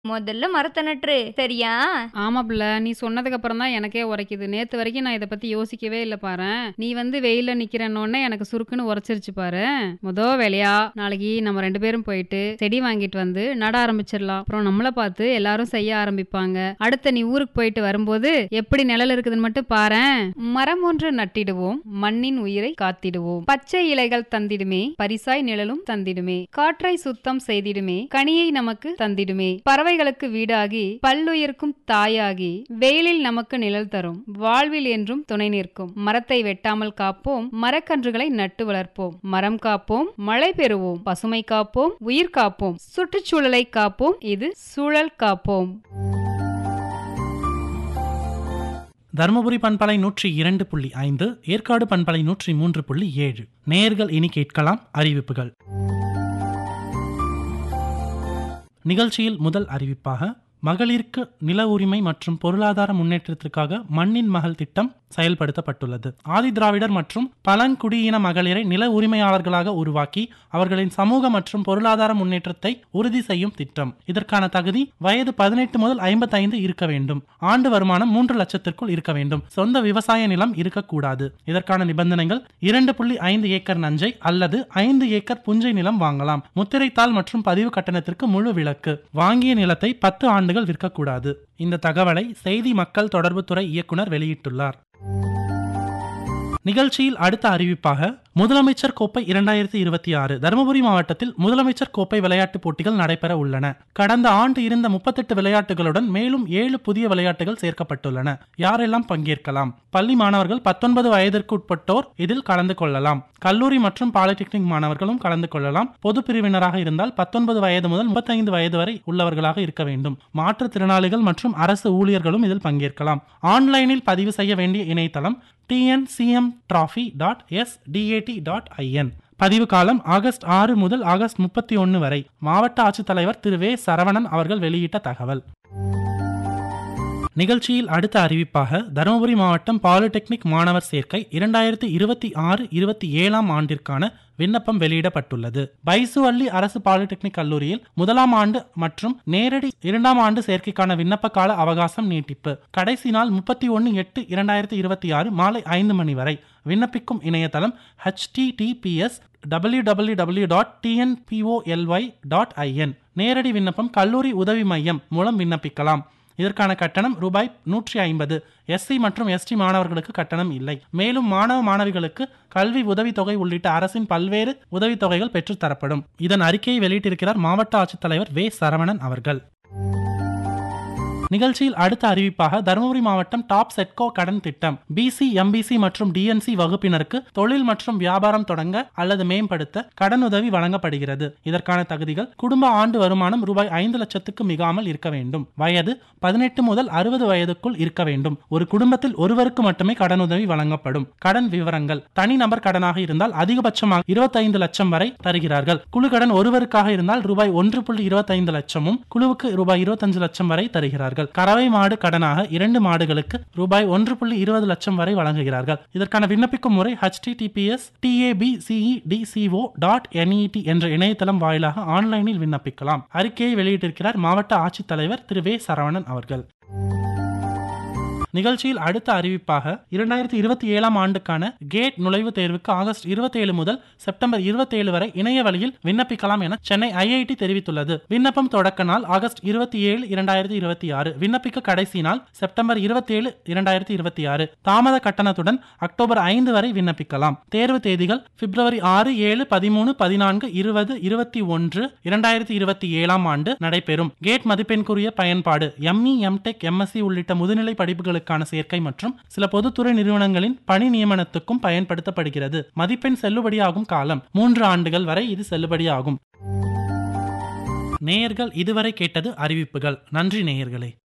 முதல்ல மரத்தை நட்டுரு சரியா ஆமா பிள்ளை நீ சொன்னதுக்கு அப்புறம் தான் எனக்கே உரைக்குது நேத்து வரைக்கும் நான் இதை பத்தி யோசிக்கவே இல்லை பாரு நீ வந்து வெயில நிக்கிறனோடனே எனக்கு சுருக்குன்னு உரைச்சிருச்சு பாரு முத வேலையா நாளைக்கு நம்ம ரெண்டு பேரும் போயிட்டு செடி வாங்கிட்டு வந்து நட ஆரம்பிச்சிடலாம் அப்புறம் நம்மளை பார்த்து எல்லாரும் செய்ய ஆரம்பிப்பாங்க அடுத்த நீ ஊருக்கு போயிட்டு வரும்போது எப்படி நிழல் இருக்குதுன்னு மட்டும் பாரேன் மரம் ஒன்று நட்டிடுவோம் மண்ணின் உயிரை காத்திடுவோம் பச்சை இலைகள் தந்திடுமே பரிசாய் நிழலும் தந்திடுமே காற்றை சுத்தம் செய்திடுமே கனியை நமக்கு தந்திடுமே பறவைகளுக்கு வீடாகி பல்லுயிர்க்கும் தாயாகி வெயிலில் நமக்கு நிழல் தரும் வாழ்வில் என்றும் துணை நிற்கும் மரத்தை வெட்டாமல் காப்போம் மரக்கன்றுகளை நட்டு வளர்ப்போம் மரம் காப்போம் மழை பெறுவோம் பசுமை காப்போம் உயிர் காப்போம் சுற்றுச்சூழலை காப்போம் இது சூழல் காப்போம் தருமபுரி பண்பலை நூற்றி இரண்டு புள்ளி ஐந்து ஏற்காடு பண்பலை நூற்றி மூன்று புள்ளி ஏழு நேயர்கள் இனி கேட்கலாம் அறிவிப்புகள் நிகழ்ச்சியில் முதல் அறிவிப்பாக மகளிருக்கு நில உரிமை மற்றும் பொருளாதார முன்னேற்றத்திற்காக மண்ணின் மகள் திட்டம் செயல்படுத்தப்பட்டுள்ளது ஆதி திராவிடர் மற்றும் பழங்குடியின மகளிரை நில உரிமையாளர்களாக உருவாக்கி அவர்களின் சமூக மற்றும் பொருளாதார முன்னேற்றத்தை உறுதி செய்யும் திட்டம் இதற்கான தகுதி வயது பதினெட்டு முதல் ஐம்பத்தைந்து இருக்க வேண்டும் ஆண்டு வருமானம் மூன்று லட்சத்திற்குள் இருக்க வேண்டும் சொந்த விவசாய நிலம் இருக்கக்கூடாது இதற்கான நிபந்தனைகள் இரண்டு புள்ளி ஐந்து ஏக்கர் நஞ்சை அல்லது ஐந்து ஏக்கர் புஞ்சை நிலம் வாங்கலாம் முத்திரைத்தாள் மற்றும் பதிவு கட்டணத்திற்கு முழு விலக்கு வாங்கிய நிலத்தை பத்து ஆண்டுகள் விற்கக்கூடாது இந்த தகவலை செய்தி மக்கள் தொடர்புத்துறை இயக்குனர் வெளியிட்டுள்ளார் நிகழ்ச்சியில் அடுத்த அறிவிப்பாக முதலமைச்சர் கோப்பை இரண்டாயிரத்தி இருபத்தி ஆறு தருமபுரி மாவட்டத்தில் முதலமைச்சர் கோப்பை விளையாட்டுப் போட்டிகள் நடைபெற உள்ளன கடந்த ஆண்டு இருந்த முப்பத்தெட்டு விளையாட்டுகளுடன் மேலும் ஏழு புதிய விளையாட்டுகள் சேர்க்கப்பட்டுள்ளன யாரெல்லாம் பங்கேற்கலாம் பள்ளி மாணவர்கள் பத்தொன்பது வயதிற்கு உட்பட்டோர் இதில் கலந்து கொள்ளலாம் கல்லூரி மற்றும் பாலிடெக்னிக் மாணவர்களும் கலந்து கொள்ளலாம் பொது பிரிவினராக இருந்தால் பத்தொன்பது வயது முதல் முப்பத்தைந்து வயது வரை உள்ளவர்களாக இருக்க வேண்டும் மாற்றுத்திறனாளிகள் மற்றும் அரசு ஊழியர்களும் இதில் பங்கேற்கலாம் ஆன்லைனில் பதிவு செய்ய வேண்டிய இணையதளம் TNCM trophy dot S DAT dot IN பதிவு காலம் ஆகஸ்ட் ஆறு முதல் ஆகஸ்ட் முப்பத்தி ஒன்று வரை மாவட்ட ஆட்சித்தலைவர் திரு வே சரவணன் அவர்கள் வெளியிட்ட தகவல் நிகழ்ச்சியில் அடுத்த அறிவிப்பாக தருமபுரி மாவட்டம் பாலிடெக்னிக் மாணவர் சேர்க்கை இரண்டாயிரத்தி இருபத்தி ஆறு இருபத்தி ஏழாம் ஆண்டிற்கான விண்ணப்பம் வெளியிடப்பட்டுள்ளது பைசுவள்ளி அரசு பாலிடெக்னிக் கல்லூரியில் முதலாம் ஆண்டு மற்றும் நேரடி இரண்டாம் ஆண்டு சேர்க்கைக்கான விண்ணப்ப கால அவகாசம் நீட்டிப்பு கடைசி நாள் முப்பத்தி ஒன்று எட்டு இரண்டாயிரத்தி இருபத்தி ஆறு மாலை ஐந்து மணி வரை விண்ணப்பிக்கும் இணையதளம் https W W W dot TNPOLY dot IN நேரடி விண்ணப்பம் கல்லூரி உதவி மையம் மூலம் விண்ணப்பிக்கலாம் இதற்கான கட்டணம் ரூபாய் நூற்றி ஐம்பது எஸ்சி மற்றும் எஸ்டி மாணவர்களுக்கு கட்டணம் இல்லை மேலும் மாணவ மாணவிகளுக்கு கல்வி உதவித்தொகை உள்ளிட்ட அரசின் பல்வேறு உதவித்தொகைகள் பெற்றுத் தரப்படும் இதன் அறிக்கையை வெளியிட்டிருக்கிறார் மாவட்ட ஆட்சித்தலைவர் வே சரவணன் அவர்கள் நிகழ்ச்சியில் அடுத்த அறிவிப்பாக தருமபுரி மாவட்டம் டாப் செட்கோ கடன் திட்டம் பிசி எம்பிசி மற்றும் டிஎன்சி வகுப்பினருக்கு தொழில் மற்றும் வியாபாரம் தொடங்க அல்லது மேம்படுத்த கடனுதவி வழங்கப்படுகிறது இதற்கான தகுதிகள் குடும்ப ஆண்டு வருமானம் ரூபாய் ஐந்து லட்சத்துக்கு மிகாமல் இருக்க வேண்டும் வயது பதினெட்டு முதல் அறுபது வயதுக்குள் இருக்க வேண்டும் ஒரு குடும்பத்தில் ஒருவருக்கு மட்டுமே கடனுதவி வழங்கப்படும் கடன் விவரங்கள் தனிநபர் கடனாக இருந்தால் அதிகபட்சமாக இருபத்தைந்து லட்சம் வரை தருகிறார்கள் குழு கடன் ஒருவருக்காக இருந்தால் ரூபாய் ஒன்று புள்ளி இருபத்தைந்து லட்சமும் குழுவுக்கு ரூபாய் இருபத்தஞ்சு லட்சம் வரை தருகிறார்கள் கறவை மாடு கடனாக இரண்டு மாடுகளுக்கு ரூபாய் ஒன்று புள்ளி இருபது லட்சம் வரை வழங்குகிறார்கள் இதற்கான விண்ணப்பிக்கும் முறை https tabcedco டாட் என்இடி என்ற இணையதளம் வாயிலாக ஆன்லைனில் விண்ணப்பிக்கலாம் அறிக்கையை வெளியிட்டிருக்கிறார் மாவட்ட ஆட்சித்தலைவர் திரு வே சரவணன் அவர்கள் நிகழ்ச்சியில் அடுத்த அறிவிப்பாக இரண்டாயிரத்தி இருபத்தி ஏழாம் ஆண்டுக்கான கேட் நுழைவுத் தேர்வுக்கு ஆகஸ்ட் 27 முதல் செப்டம்பர் 27 வரை இணைய வழியில் விண்ணப்பிக்கலாம் என சென்னை ஐஐடி தெரிவித்துள்ளது விண்ணப்பம் தொடக்க நாள் ஆகஸ்ட் இருபத்தி ஏழு இரண்டாயிரத்தி இருபத்தி ஆறு விண்ணப்பிக்க கடைசி நாள் செப்டம்பர் 27 இரண்டாயிரத்தி இருபத்தி ஆறு தாமத கட்டணத்துடன் அக்டோபர் ஐந்து வரை விண்ணப்பிக்கலாம் தேர்வு தேதிகள் பிப்ரவரி ஆறு ஏழு பதிமூணு பதினான்கு இருபது இருபத்தி ஒன்று இரண்டாயிரத்தி இருபத்தி ஏழாம் ஆண்டு நடைபெறும் கேட் மதிப்பெண்குரிய பயன்பாடு எம்இ எம்டெக் எம்எஸ்சி உள்ளிட்ட முதுநிலை படிப்புகளுக்கான சேர்க்கை மற்றும் சில பொதுத்துறை நிறுவனங்களின் பணி நியமனத்துக்கும் பயன்படுத்தப்படுகிறது மதிப்பெண் செல்லுபடியாகும் காலம் மூன்று ஆண்டுகள் வரை இது செல்லுபடியாகும் நேயர்கள் இதுவரை கேட்டது அறிவிப்புகள் நன்றி நேயர்களே